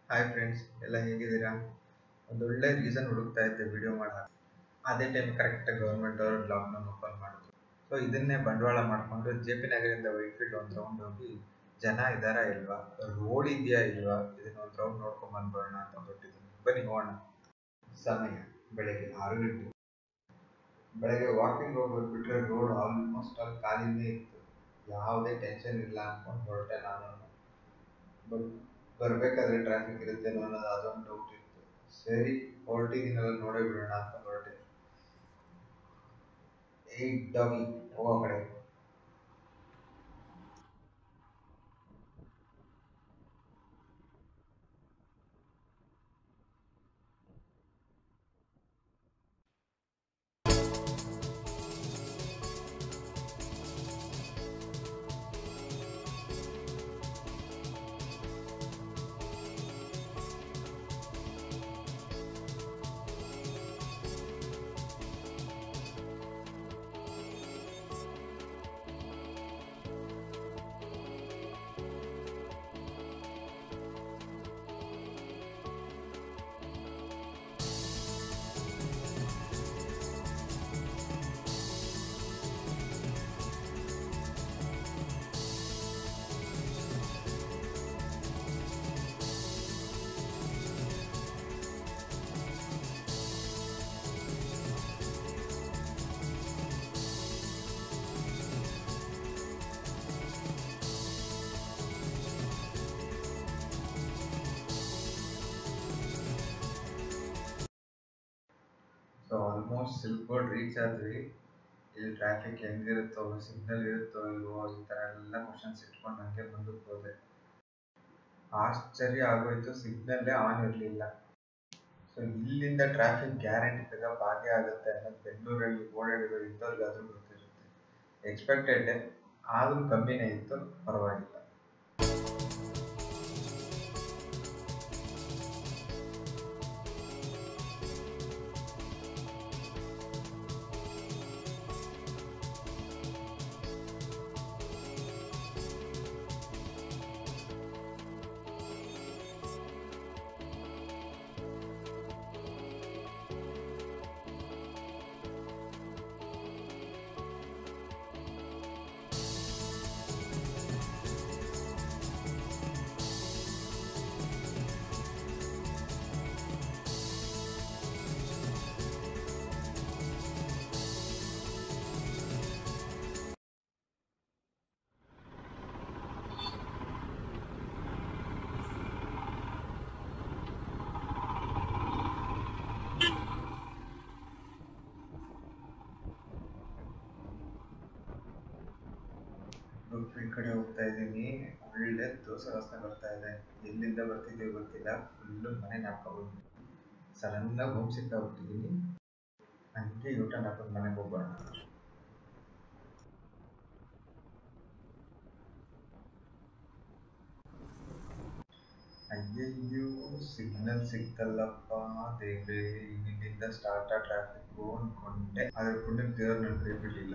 hi friends ಎಲ್ಲ ಹೇಗಿದ್ದೀರಾ ಒಂದು ಒಳ್ಳೆ ರೀಸನ್ ಹುಡುಕ್ತಾ ಇದ್ದೆ ವಿಡಿಯೋ ಮಾಡೋಣ ಅದೇ ಟೈಮ್ ಕರೆಕ್ಟಾಗಿ ಗೌರ್ಮೆಂಟ್ ಅವರು ಲಾಕ್ಡೌನ್ ಓಪನ್ ಮಾಡಿದ್ರು ಸೊ ಇದನ್ನೇ ಬಂಡವಾಳ ಮಾಡಿಕೊಂಡು ಜೆ ಪಿ ನಗರಿಂದ ವೈಟ್ಫೀಲ್ಡ್ ಒಂದು ರೌಂಡ್ ಹೋಗಿ ಜನ ಇದ್ದಾರಾ ಇಲ್ವಾ ರೋಡ್ ಇದೆಯಾ ಇಲ್ವಾ ಇದನ್ನ ಒಂದು ರೌಂಡ್ ನೋಡ್ಕೊಂಡ್ ಬಂದ್ಬಿಡೋಣ ಅಂತ ಹೊರಟಿದ್ದೀನಿ ಬನ್ನಿ ಹೋಗೋಣ ಸಮಯ ಬೆಳಗ್ಗೆ ಆರು ಗಂಟೆ ಬೆಳಗ್ಗೆ ವಾಕಿಂಗ್ ಹೋಗ್ಬಿಟ್ಟು ಬಿಟ್ರೆ ರೋಡ್ ಆಲ್ಮೋಸ್ಟ್ ಅಲ್ಲಿ ಖಾಲಿನೇ ಇತ್ತು ಯಾವುದೇ ಟೆನ್ಷನ್ ಇಲ್ಲ ಅನ್ಕೊಂಡು ಹೊರಟೆ ನಾನು ಬಟ್ ಬರಬೇಕಾದ್ರೆ ಟ್ರಾಫಿಕ್ ಇರುತ್ತೇನೋ ಅನ್ನೋದು ಅದೊಂದು ಡೌಟ್ ಇತ್ತು ಸರಿ ಹೊರಟಿದ್ದೀನಲ್ಲ ನೋಡೇ ಬಿಡೋಣ ಅಂತ ಹೊರಟೆ ಏಯ್ ಡಾಗಿ ಹೋಗೋ ಕಡೆ so almost Silk Board reach ಆದ್ವಿ ಇಲ್ಲಿ ಟ್ರಾಫಿಕ್ ಹೆಂಗಿರುತ್ತೋ ಸಿಗ್ನಲ್ ಇರುತ್ತೋ ಇಲ್ವೋ ಈ ಥರ ಎಲ್ಲ ಕ್ವಶನ್ಸ್ ಇಟ್ಕೊಂಡು ಹಂಗೆ ಮುಂದಕ್ಕೆ ಹೋದೆ ಆಶ್ಚರ್ಯ ಆಗೋಯ್ತು ಸಿಗ್ನಲ್ಲೇ ಆನ್ ಇರಲಿಲ್ಲ ಸೊ ಇಲ್ಲಿಂದ ಟ್ರಾಫಿಕ್ ಗ್ಯಾರಂಟಿ ಪಿಕಪ್ ಆಗೇ ಆಗುತ್ತೆ ಅನ್ನೋದು ಬೆಂಗಳೂರಲ್ಲಿ ಓಡಾಡಿರೋ ಇದ್ದವ್ರಿಗಾದ್ರೂ ಗೊತ್ತಿರುತ್ತೆ ಎಕ್ಸ್ಪೆಕ್ಟೆಡ್ ಆದರೂ ಕಮ್ಮಿನೇ ಇತ್ತು ಪರವಾಗಿಲ್ಲ ಫೀಲ್ಡ್ ಕಡೆ ಹೋಗ್ತಾ ಇದ್ದೀನಿ ಒಳ್ಳೆ ದೋಸೆ ವಾಸನೆ ಬರ್ತಾ ಇದೆ ಎಲ್ಲಿಂದ ಬರ್ತಿದ್ದೀವಿ ಗೊತ್ತಿಲ್ಲ ಫುಲ್ಲು ಮನೆ ನಾಪ್ಕೊಂಡು ಸಡನ್ನಾಗಿ ಹೋಮ್ ಸಿಕ್ ಆಗ್ಬಿಟ್ಟಿದ್ದೀನಿ ಹಂಗೆ ಊಟ ಹಾಕೊಂಡು ಮನೆಗೆ ಹೋಗೋಣ ಅಯ್ಯಯ್ಯೋ ಸಿಗ್ನಲ್ ಸಿಕ್ತಲ್ಲಪ್ಪ ದೇವ್ರೆ ಇಲ್ಲಿಂದ ಸ್ಟಾರ್ಟ್ ಆ ಟ್ರಾಫಿಕ್ ಅನ್ಕೊಂಡೆ ಆದ್ರೆ ಪುಣ್ಯಕ್ಕೆ ದೇವ್ರು ನನ್ನ ಕೈ ಬಿಡಲಿಲ್ಲ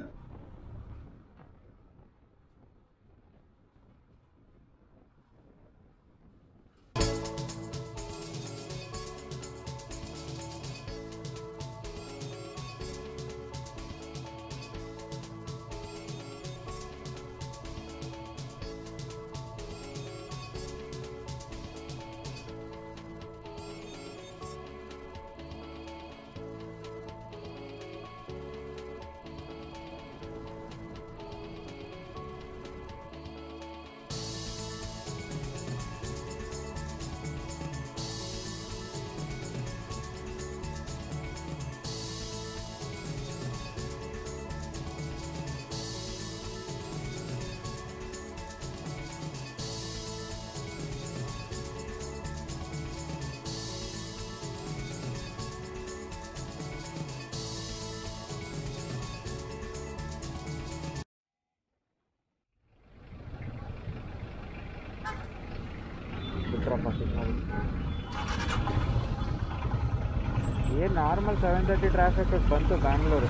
ಬಿಟ್ರಪ್ಪ ಸಿಗ್ನಲ್ ಏನು ನಾರ್ಮಲ್ ಸೆವೆನ್ ತರ್ಟಿ ಟ್ರಾಫಿಕ್ ಬಂತು ಬ್ಯಾಂಗ್ಳೂರು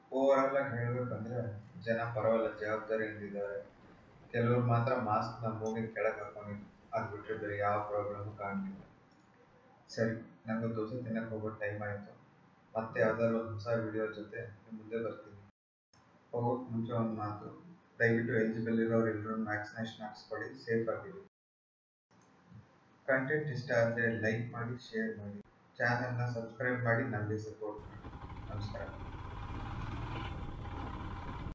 ಓವರಾಲ್ ಆಗಿ ಹೇಳ್ಬೇಕಂದ್ರೆ ಜನ ಪರವಾಗಿಲ್ಲ ಜವಾಬ್ದಾರಿಯಿಂದಿದ್ದಾರೆ ಕೆಲವ್ರು ಮಾತ್ರ ಮಾಸ್ಕ್ನ ಮೂಗಿನ ಕೆಳಗೆ ಹಾಕೊಂಡಿದ್ರು ಅದು ಬಿಟ್ಟರೆ ಬೇರೆ ಯಾವ ಪ್ರಾಬ್ಲಮ್ ಕಾಣಲಿಲ್ಲ ಸರಿ ನನಗೆ ದೋಸೆ ತಿನ್ನಕ್ಕೆ ಹೋಗೋ ಟೈಮ್ ಆಯಿತು ಮತ್ತೆ ಯಾವ್ದಾದ್ರು ಒಂದು ಹೊಸ ವಿಡಿಯೋ ಜೊತೆ ನಿಮ್ ಮುಂದೆ ಬರ್ತೀನಿ ಹೋಗೋಕೆ ಮುಂಚೆ ಒಂದು ಮಾತು ದಯವಿಟ್ಟು ಎಲಿಜಿಬಲ್ ಇರೋರು ಎಲ್ಲರೂ ವ್ಯಾಕ್ಸಿನೇಷನ್ ಹಾಕ್ಸ್ಕೊಳ್ಳಿ ಸೇಫ್ ಆಗಿರಿ ಕಂಟೆಂಟ್ ಇಷ್ಟ ಆದರೆ ಲೈಕ್ ಮಾಡಿ ಶೇರ್ ಮಾಡಿ ಚಾನಲ್ನ ಸಬ್ಸ್ಕ್ರೈಬ್ ಮಾಡಿ ನನಗೆ ಸಪೋರ್ಟ್ ಮಾಡಿ ನಮಸ್ಕಾರ